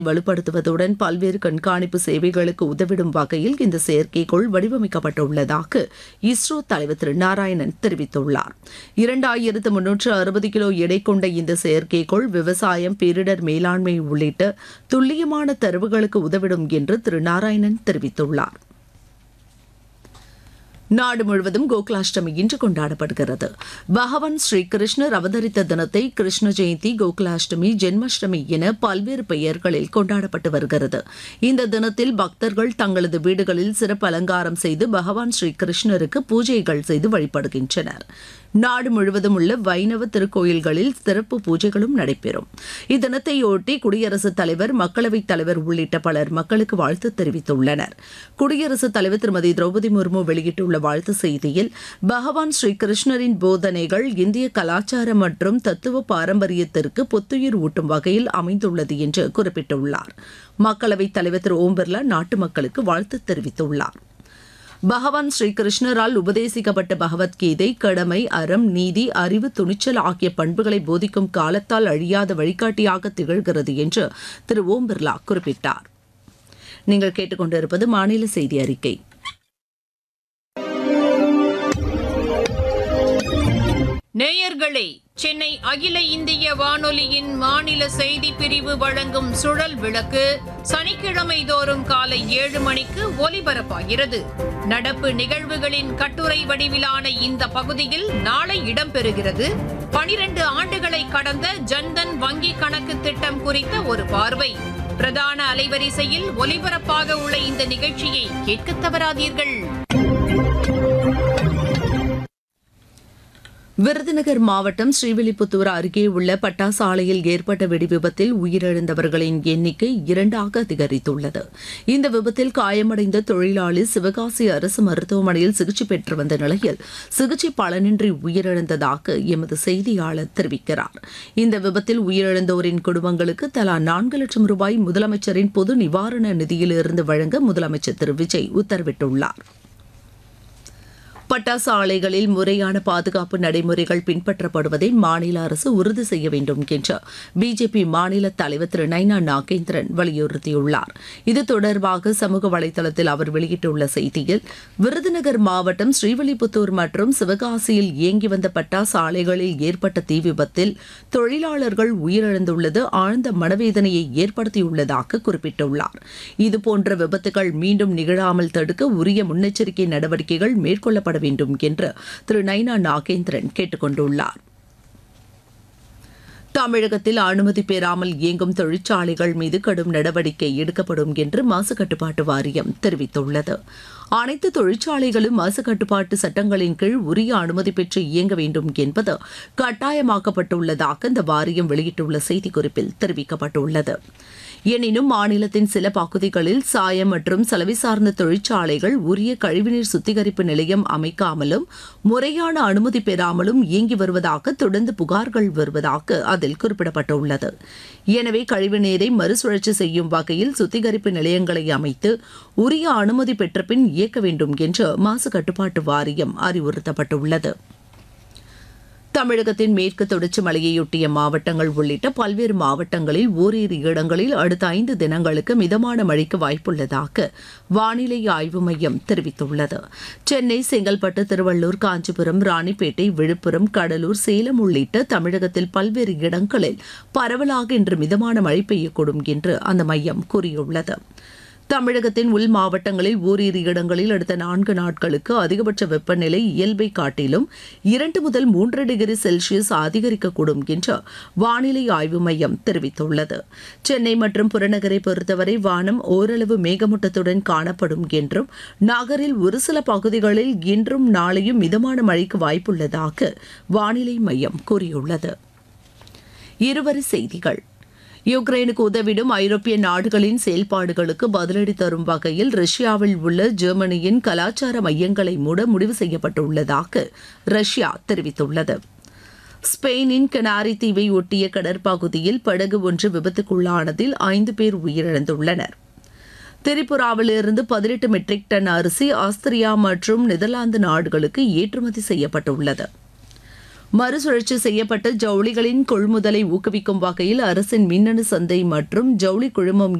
வலுப்படுத்துவதுடன் பல்வேறு கண்காணிப்பு சேவைகளுக்கு உதவிடும் வகையில் இந்த செயற்கைக்கோள் வடிவமைக்கப்பட்டுள்ளதாக இஸ்ரோ தலைவர் திரு நாராயணன் தெரிவித்துள்ளார் இரண்டாயிரத்து முன்னூற்று அறுபது கிலோ எடை கொண்ட இந்த செயற்கைக்கோள் விவசாயம் பேரிடர் மேலாண்மை உள்ளிட்ட துல்லியமான தரவுகளுக்கு உதவிடும் என்று திரு நாராயணன் தெரிவித்துள்ளார் நாடு முழுவதும் கோகுலாஷ்டமி இன்று கொண்டாடப்படுகிறது பகவான் ஸ்ரீ கிருஷ்ணர் அவதரித்த தினத்தை கிருஷ்ண ஜெயந்தி கோகுலாஷ்டமி ஜென்மாஷ்டமி என பல்வேறு பெயர்களில் கொண்டாடப்பட்டு வருகிறது இந்த தினத்தில் பக்தர்கள் தங்களது வீடுகளில் சிறப்பு அலங்காரம் செய்து பகவான் ஸ்ரீ கிருஷ்ணருக்கு பூஜைகள் செய்து வழிபடுகின்றனர் நாடு முழுவதும் உள்ள வைணவ திருக்கோயில்களில் சிறப்பு பூஜைகளும் நடைபெறும் இத்தினத்தையொட்டி குடியரசுத் தலைவர் மக்களவைத் தலைவர் உள்ளிட்ட பலர் மக்களுக்கு வாழ்த்து தெரிவித்துள்ளனர் குடியரசுத் தலைவர் திருமதி திரௌபதி முர்மு வெளியிட்டுள்ள வாழ்த்து செய்தியில் பகவான் ஸ்ரீ கிருஷ்ணரின் போதனைகள் இந்திய கலாச்சாரம் மற்றும் தத்துவ பாரம்பரியத்திற்கு புத்துயிர் ஊட்டும் வகையில் அமைந்துள்ளது என்று குறிப்பிட்டுள்ளார் மக்களவைத் தலைவர் திரு ஓம் பிர்லா நாட்டு மக்களுக்கு வாழ்த்து தெரிவித்துள்ளார் பகவான் ஸ்ரீ கிருஷ்ணரால் உபதேசிக்கப்பட்ட பகவத்கீதை கடமை அறம் நீதி அறிவு துணிச்சல் ஆகிய பண்புகளை போதிக்கும் காலத்தால் அழியாத வழிகாட்டியாக திகழ்கிறது என்று திரு ஓம் பிர்லா குறிப்பிட்டார் நீங்கள் கேட்டுக்கொண்டிருப்பது மாநில செய்தி அறிக்கை நேயர்களே சென்னை அகில இந்திய வானொலியின் மாநில செய்தி பிரிவு வழங்கும் சுழல் விளக்கு சனிக்கிழமை தோறும் காலை ஏழு மணிக்கு ஒலிபரப்பாகிறது நடப்பு நிகழ்வுகளின் கட்டுரை வடிவிலான இந்த பகுதியில் நாளை இடம்பெறுகிறது பனிரெண்டு ஆண்டுகளை கடந்த ஜன்தன் வங்கி கணக்கு திட்டம் குறித்த ஒரு பார்வை பிரதான அலைவரிசையில் ஒலிபரப்பாக உள்ள இந்த நிகழ்ச்சியை கேட்க தவறாதீர்கள் விருதுநகர் மாவட்டம் ஸ்ரீவில்லிபுத்தூர் அருகே உள்ள பட்டாசு ஆலையில் ஏற்பட்ட வெடிவிபத்தில் உயிரிழந்தவர்களின் எண்ணிக்கை இரண்டாக அதிகரித்துள்ளது இந்த விபத்தில் காயமடைந்த தொழிலாளி சிவகாசி அரசு மருத்துவமனையில் சிகிச்சை பெற்று வந்த நிலையில் சிகிச்சை பலனின்றி உயிரிழந்ததாக எமது செய்தியாளர் தெரிவிக்கிறார் இந்த விபத்தில் உயிரிழந்தோரின் குடும்பங்களுக்கு தலா நான்கு லட்சம் ரூபாய் முதலமைச்சரின் பொது நிவாரண நிதியிலிருந்து வழங்க முதலமைச்சர் திரு விஜய் உத்தரவிட்டுள்ளார் பட்டாசு ஆலைகளில் முறையான பாதுகாப்பு நடைமுறைகள் பின்பற்றப்படுவதை மாநில அரசு உறுதி செய்ய வேண்டும் என்று பிஜேபி மாநில தலைவர் திரு நைனா நாகேந்திரன் வலியுறுத்தியுள்ளார் இது தொடர்பாக சமூக வலைதளத்தில் அவர் வெளியிட்டுள்ள செய்தியில் விருதுநகர் மாவட்டம் ஸ்ரீவில்லிபுத்தூர் மற்றும் சிவகாசியில் இயங்கி வந்த பட்டாசு ஆலைகளில் ஏற்பட்ட தீ விபத்தில் தொழிலாளர்கள் உயிரிழந்துள்ளது ஆழ்ந்த மனவேதனையை ஏற்படுத்தியுள்ளதாக குறிப்பிட்டுள்ளார் இதுபோன்ற விபத்துகள் மீண்டும் நிகழாமல் தடுக்க உரிய முன்னெச்சரிக்கை நடவடிக்கைகள் மேற்கொள்ளப்பட வேண்டும் என்று திரு நைனா நாகேந்திரன் கேட்டுக் கொண்டுள்ளார் தமிழகத்தில் அனுமதி பெறாமல் இயங்கும் தொழிற்சாலைகள் மீது கடும் நடவடிக்கை எடுக்கப்படும் என்று மாசு கட்டுப்பாட்டு வாரியம் தெரிவித்துள்ளது அனைத்து தொழிற்சாலைகளும் மாசு கட்டுப்பாட்டு சட்டங்களின் கீழ் உரிய அனுமதி பெற்று இயங்க வேண்டும் என்பது கட்டாயமாக்கப்பட்டுள்ளதாக இந்த வாரியம் வெளியிட்டுள்ள செய்திக்குறிப்பில் தெரிவிக்கப்பட்டுள்ளது எனினும் மாநிலத்தின் சில பகுதிகளில் சாயம் மற்றும் சலவை சார்ந்த தொழிற்சாலைகள் உரிய கழிவுநீர் சுத்திகரிப்பு நிலையம் அமைக்காமலும் முறையான அனுமதி பெறாமலும் இயங்கி வருவதாக தொடர்ந்து புகார்கள் வருவதாக அதில் குறிப்பிடப்பட்டுள்ளது எனவே கழிவுநீரை மறுசுழற்சி செய்யும் வகையில் சுத்திகரிப்பு நிலையங்களை அமைத்து உரிய அனுமதி பெற்ற பின் இயக்க வேண்டும் என்று மாசு கட்டுப்பாட்டு வாரியம் அறிவுறுத்தப்பட்டுள்ளது தமிழகத்தின் மேற்கு தொடர்ச்சி மலையையொட்டிய மாவட்டங்கள் உள்ளிட்ட பல்வேறு மாவட்டங்களில் ஓரிரு இடங்களில் அடுத்த ஐந்து தினங்களுக்கு மிதமான மழைக்கு வாய்ப்புள்ளதாக வானிலை ஆய்வு மையம் தெரிவித்துள்ளது சென்னை செங்கல்பட்டு திருவள்ளூர் காஞ்சிபுரம் ராணிப்பேட்டை விழுப்புரம் கடலூர் சேலம் உள்ளிட்ட தமிழகத்தில் பல்வேறு இடங்களில் பரவலாக இன்று மிதமான மழை பெய்யக்கூடும் என்று அந்த மையம் கூறியுள்ளது தமிழகத்தின் உள் மாவட்டங்களில் ஓரிரு இடங்களில் அடுத்த நான்கு நாட்களுக்கு அதிகபட்ச வெப்பநிலை இயல்பை காட்டிலும் இரண்டு முதல் மூன்று டிகிரி செல்சியஸ் அதிகரிக்கக்கூடும் என்று வானிலை ஆய்வு மையம் தெரிவித்துள்ளது சென்னை மற்றும் புறநகரை பொறுத்தவரை வானம் ஓரளவு மேகமூட்டத்துடன் காணப்படும் என்றும் நகரில் ஒரு சில பகுதிகளில் இன்றும் நாளையும் மிதமான மழைக்கு வாய்ப்புள்ளதாக வானிலை மையம் கூறியுள்ளது இருவரி செய்திகள் யுக்ரைனுக்கு உதவிடும் ஐரோப்பிய நாடுகளின் செயல்பாடுகளுக்கு பதிலடி தரும் வகையில் ரஷ்யாவில் உள்ள ஜெர்மனியின் கலாச்சார மையங்களை மூட முடிவு செய்யப்பட்டுள்ளதாக ரஷ்யா தெரிவித்துள்ளது ஸ்பெயினின் கனாரி தீவை ஒட்டிய கடற்பகுதியில் படகு ஒன்று விபத்துக்குள்ளானதில் ஐந்து பேர் உயிரிழந்துள்ளனர் திரிபுராவிலிருந்து பதினெட்டு மெட்ரிக் டன் அரிசி ஆஸ்திரியா மற்றும் நெதர்லாந்து நாடுகளுக்கு ஏற்றுமதி செய்யப்பட்டுள்ளது மறுசுழற்சி செய்யப்பட்ட ஜவுளிகளின் கொள்முதலை ஊக்குவிக்கும் வகையில் அரசின் மின்னணு சந்தை மற்றும் ஜவுளி குழுமம்